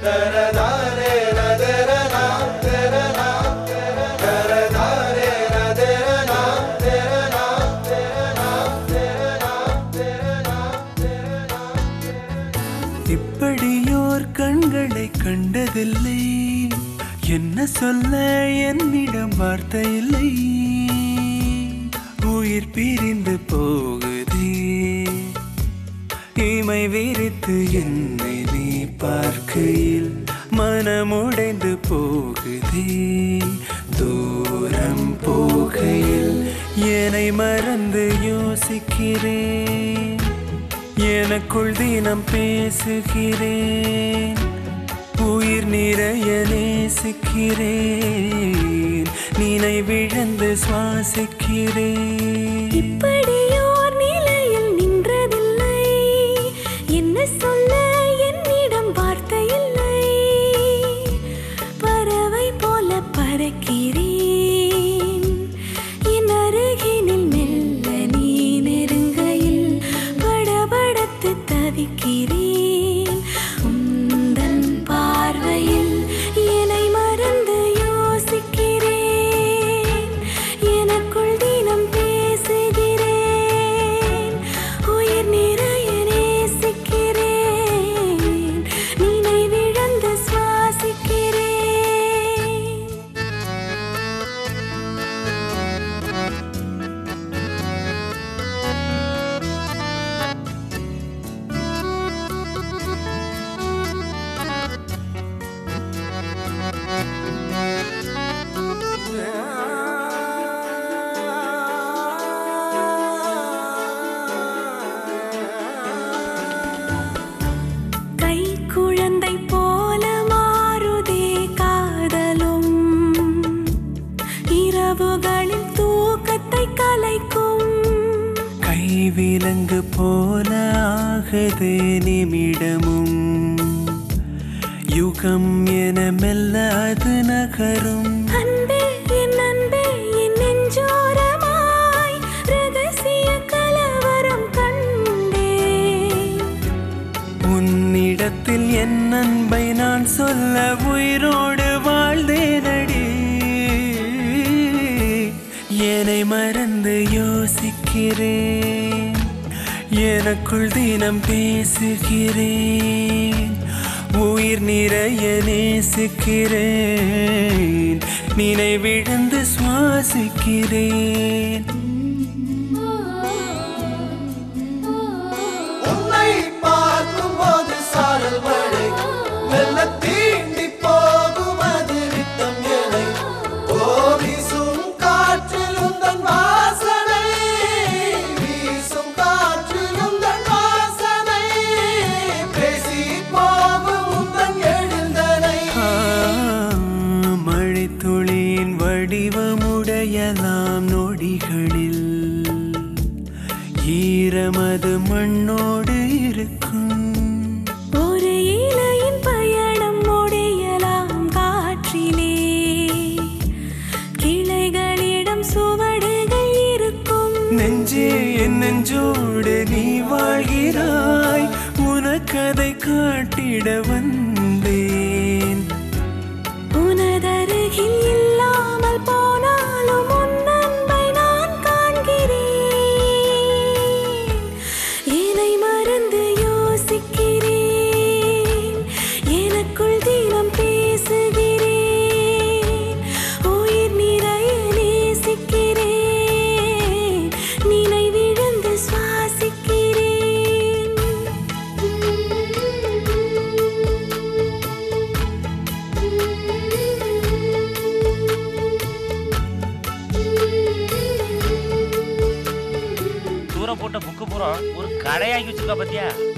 இப்படியோர் கண்களை கண்டதில்லை என்ன சொல்ல என்னிடம் வார்த்தை இல்லை உயிர் பிரிந்து போகுதே இமை விரித்து என்னை நீ பார்க்கையில் மனமுடைந்து போகுதே தூரம் போகையில் என்னை மறந்து யோசிக்கிறேன் எனக்குள் தினம் பேசுகிறேன் உயிர் நிறைய நேசிக்கிறேன் நினைவிழந்து சுவாசிக்கிறேன் இப்படியோர் நிலையில் நின்றதில்லை என்ன சொல்ல என்னிடம் வார்த்தை இல்லை பறவை போல பறக்கிறேன் என் அருகினில் மெல்ல நீ நெருங்கையில் படபடத்து தவிக்கிறேன் உந்தன் பார்வையில் என்னை மறந்து யோசிக்கிறேன் எனக்குள் தினம் பேசுகிறேன் உயிர் நிறைய நேசிக்கிறேன் நினைவிழந்து சுவாசிக்கிறேன் கை குழந்தை போல மாறுதே காதலும் இரவுகளில் தூக்கத்தை கலைக்கும் கைவிலங்கு போல ஆகுது நிமிடமும் யுகம் என மெல்ல அது நகரும் அன்பே என் அன்பே என் நெஞ்சோரமாய் ரகசிய கலவரம் கண்டேன் உன்னிடத்தில் என் அன்பை நான் சொல்ல உயிரோடு வாழ்ந்தேனடி என்னை மறந்து யோசிக்கிறேன் எனக்குள் தினம் பேசுகிறேன் உயிர் நிறைய நேசிக்கிறேன் நினைவிழந்து சுவாசிக்கிறேன் உன்னை பார்க்கும்போது சாரல் மழை மெல்ல தீண்டி போகும் அது ரித்தம் எனை ஓ வீசும் காற்றில் உந்தன் வாசனை வீசும் காற்றில் உந்தன் வாசனை பேசி போகும் உந்தன் எழுந்தனை மழை துளியின் வடிவமுடையலாம் நொடிகளில் ஈரமது மண்ணோடு இருக்கும் ஒரு இலையின் பயணம் முடியலாம் காற்றிலே கிளைகளிடம் சுவடுகள் இருக்கும் நெஞ்சே என் நெஞ்சோடு நீ வாழ்கிறாய் உனக்கதை காட்டிட வந்தேன் உனதருகில் இல்லாமல் போனாலும் உன் அன்பை நான் காண்கிறேன் என்னை மறந்து யோசிக்கிறேன் எனக்குள் தினம் பேசுகிறேன் உயிர் நிறைய நேசிக்கிறேன் நினைவிழந்து சுவாசிக்கிறேன் தூரம் போட்ட புக்கு பூரா ஒரு கடையாக்கி வச்சிருக்கா பாத்தியா